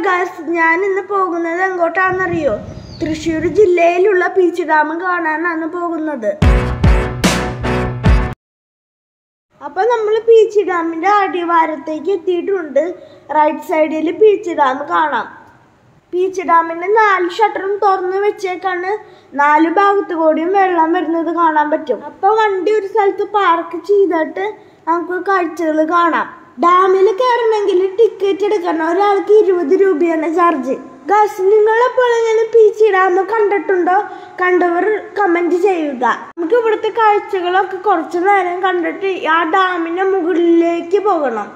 guys ഞാൻ ഇന്ന് പോകുന്നത് എങ്ങോട്ടാണെന്നറിയോ തൃശ്ശൂർ ജില്ലയിലുള്ള പീച്ച് ഡാം കാണാനാണ് പോകുന്നത് അപ്പൊ നമ്മൾ പീച്ച് ഡാമിന്റെ അടിവാരത്തേക്ക് എത്തിയിട്ടുണ്ട് റൈറ്റ് സൈഡിൽ പീച്ച് ഡാം കാണാം പീച്ച് ഡാമിന്റെ നാല് ഷട്ടറും തുറന്നു വെച്ചേക്കാണ് നാല് ഭാഗത്ത് കൂടിയും വെള്ളം വരുന്നത് കാണാൻ പറ്റും അപ്പൊ വണ്ടി ഒരു സ്ഥലത്ത് പാർക്ക് ചെയ്തിട്ട് നമുക്ക് കാഴ്ചകൾ കാണാം ഡാമിൽ കയറണമെങ്കിൽ ടിക്കറ്റ് എടുക്കണം ഒരാൾക്ക് ഇരുപത് രൂപയാണ് ചാർജ് ഗസ് നിങ്ങൾ എപ്പോഴെങ്കിലും പീച്ച് ഡാം കണ്ടിട്ടുണ്ടോ കണ്ടവർ കമന്റ് ചെയ്യുക നമുക്ക് ഇവിടുത്തെ കാഴ്ചകളൊക്കെ കുറച്ചു നേരം കണ്ടിട്ട് ആ ഡാമിന്റെ മുകളിലേക്ക് പോകണം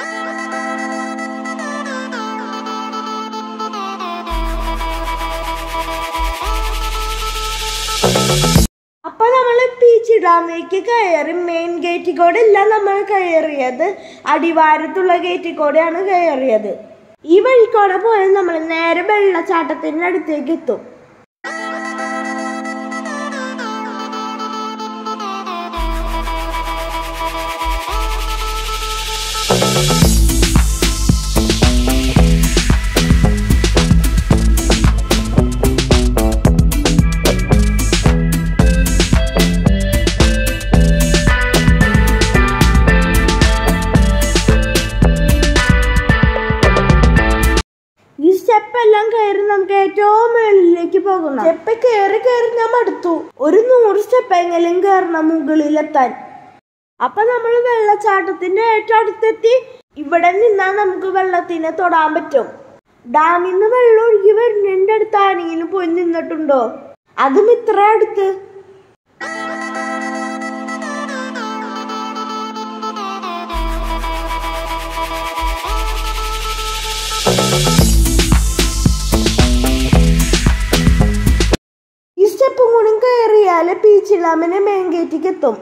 അപ്പൊ നമ്മൾ പീച്ച് ഡാമിലേക്ക് കയറി മെയിൻ ഗേറ്റിൽ കൂടെ അല്ല നമ്മൾ കയറിയത് അടിവാരത്തുള്ള ഗേറ്റിൽ കൂടെയാണ് കയറിയത് ഈ വഴിക്കൂടെ പോയാൽ നമ്മൾ നേരെ വെള്ളച്ചാട്ടത്തിന്റെ അടുത്തേക്ക് എത്തും ഈ സ്റ്റെപ്പ് എല്ലാം കയറി നമുക്ക് ഏറ്റവും മുകളിലേക്ക് പോകണം സ്റ്റെപ്പ് കയറി കയറി ഞാൻ മടുത്തു ഒരു നൂറ് സ്റ്റെപ്പ് എങ്കിലും കയറണം മുകളിലെത്താൻ അപ്പൊ നമ്മൾ വെള്ളച്ചാട്ടത്തിന്റെ ഏറ്റവും അടുത്തെത്തി ഇവിടെ നിന്നാൽ നമുക്ക് വെള്ളത്തിനെ തൊടാൻ പറ്റും ഡാമിൽ നിന്ന് വെള്ളം ഒഴുകി വരുന്നതിന്റെ അടുത്ത് ആരെങ്കിലും പോയി നിന്നിട്ടുണ്ടോ അതും ഇത്ര അടുത്ത് ഈ സ്റ്റെപ്പും കൂടി കയറിയാല് പീച്ച് ഡാമിന്റെ മെയിൻ ഗേറ്റിക്ക് എത്തും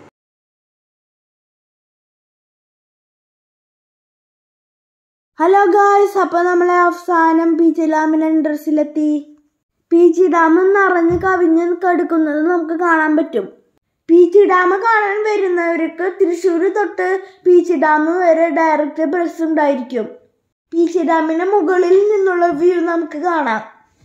ഹലോ ഗായ്സ് അപ്പൊ നമ്മളെ അവസാനം പീച്ച് ഡാമിന്റെ എൻട്രൻസിലെത്തി പീച്ച് ഡാം നിറഞ്ഞ് കവിഞ്ഞ് കടുക്കുന്നത് നമുക്ക് കാണാൻ പറ്റും പീച്ച് ഡാം കാണാൻ വരുന്നവർക്ക് തൃശ്ശൂർ തൊട്ട് പീച്ച് ഡാം വരെ ഡയറക്റ്റ് ബസ് ഉണ്ടായിരിക്കും പീച്ച് ഡാമിന്റെ മുകളിൽ നിന്നുള്ള വ്യൂ നമുക്ക് കാണാം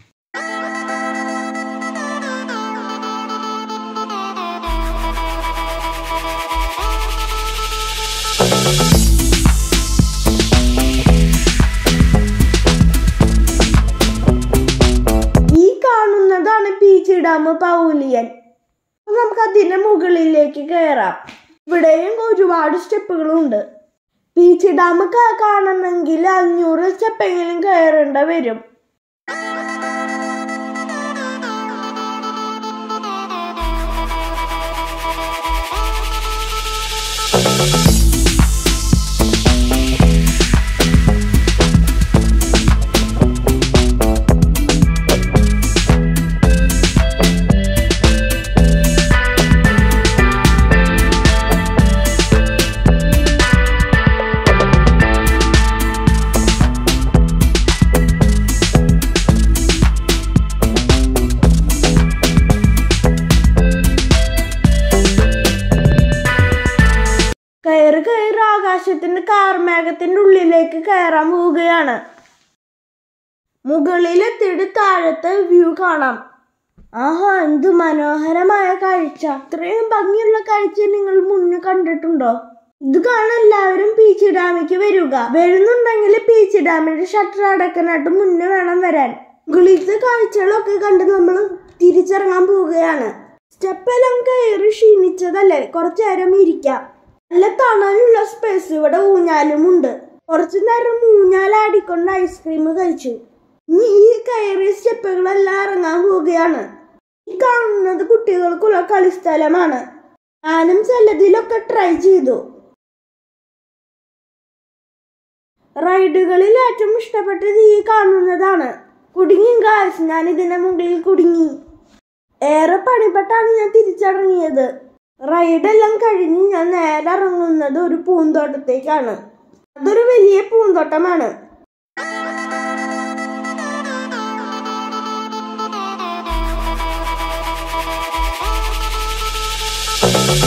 ഈ കാണുന്നതാണ് പീച്ച് ഡാം പൗലിയൻ അപ്പൊ നമുക്ക് അതിന്റെ മുകളിലേക്ക് കയറാം ഇവിടെയും ഒരുപാട് സ്റ്റെപ്പുകളുണ്ട് പീച്ച് ഡാം ക- കാണണമെങ്കിൽ അഞ്ഞൂറ് സ്റ്റെപ്പെങ്കിലും കയറേണ്ട വരും കയറി കയറി ആകാശത്തിന്റെ കാർമേഘത്തിന്റെ ഉള്ളിലേക്ക് കയറാൻ പോവുകയാണ് മുകളിലെത്തിയിട്ട് താഴത്തെ വ്യൂ കാണാം ആഹാ എന്ത് മനോഹരമായ കാഴ്ച ഇത്രയും ഭംഗിയുള്ള കാഴ്ച നിങ്ങൾ മുന്നേ കണ്ടിട്ടുണ്ടോ ഇത് കാണാൻ എല്ലാവരും പീച്ച് ഡാമിലേക്ക് വരിക വരുന്നുണ്ടെങ്കിൽ പീച്ച് ഡാമിന്റെ ഷട്ടർ അടക്കാനായിട്ട് മുന്നേ വേണം വരാൻ മുകളിലത്തെ കാഴ്ചകളൊക്കെ കണ്ട് നമ്മൾ തിരിച്ചിറങ്ങാൻ പോവുകയാണ് സ്റ്റെപ്പെല്ലാം കയറി ക്ഷീണിച്ചതല്ലേ കുറച്ചു നേരം ഇരിക്കാം നല്ല തണലുള്ള സ്പേസ് ഇവിടെ ഊഞ്ഞാലും ഉണ്ട് കുറച്ചു നേരം ഊഞ്ഞാലാടിക്കൊണ്ട് ഐസ്ക്രീം കഴിച്ചു ഇനി ഈ കയറിയ സ്റ്റെപ്പുകളെല്ലാം ഇറങ്ങാൻ പോവുകയാണ് ഈ കാണുന്നത് കുട്ടികൾക്കുള്ള കളിസ്ഥലമാണ് ഞാനും ചിലതിലൊക്കെ ട്രൈ ചെയ്തു റൈഡുകളിൽ ഏറ്റവും ഇഷ്ടപ്പെട്ടത് ഈ കാണുന്നതാണ് കുടുങ്ങി ഗായ്സ് ഞാൻ ഇതിന്റെ മുകളിൽ കുടുങ്ങി ഏറെ പണിപ്പെട്ടാണ് ഞാൻ തിരിച്ചിറങ്ങിയത് റൈഡെല്ലാം കഴിഞ്ഞ് ഞാൻ നേരെ ഇറങ്ങുന്നത് ഒരു പൂന്തോട്ടത്തേക്കാണ് അതൊരു വലിയ പൂന്തോട്ടമാണ്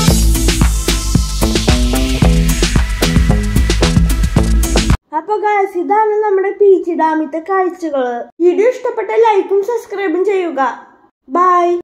അപ്പൊ ഗായ്സ് ഗൈസ് ഇതാണ് നമ്മുടെ പീച്ചി ഡാമിത്തെ കാഴ്ചകള് വീഡിയോ ഇഷ്ടപ്പെട്ട ലൈക്കും സബ്സ്ക്രൈബും ചെയ്യുക ബൈ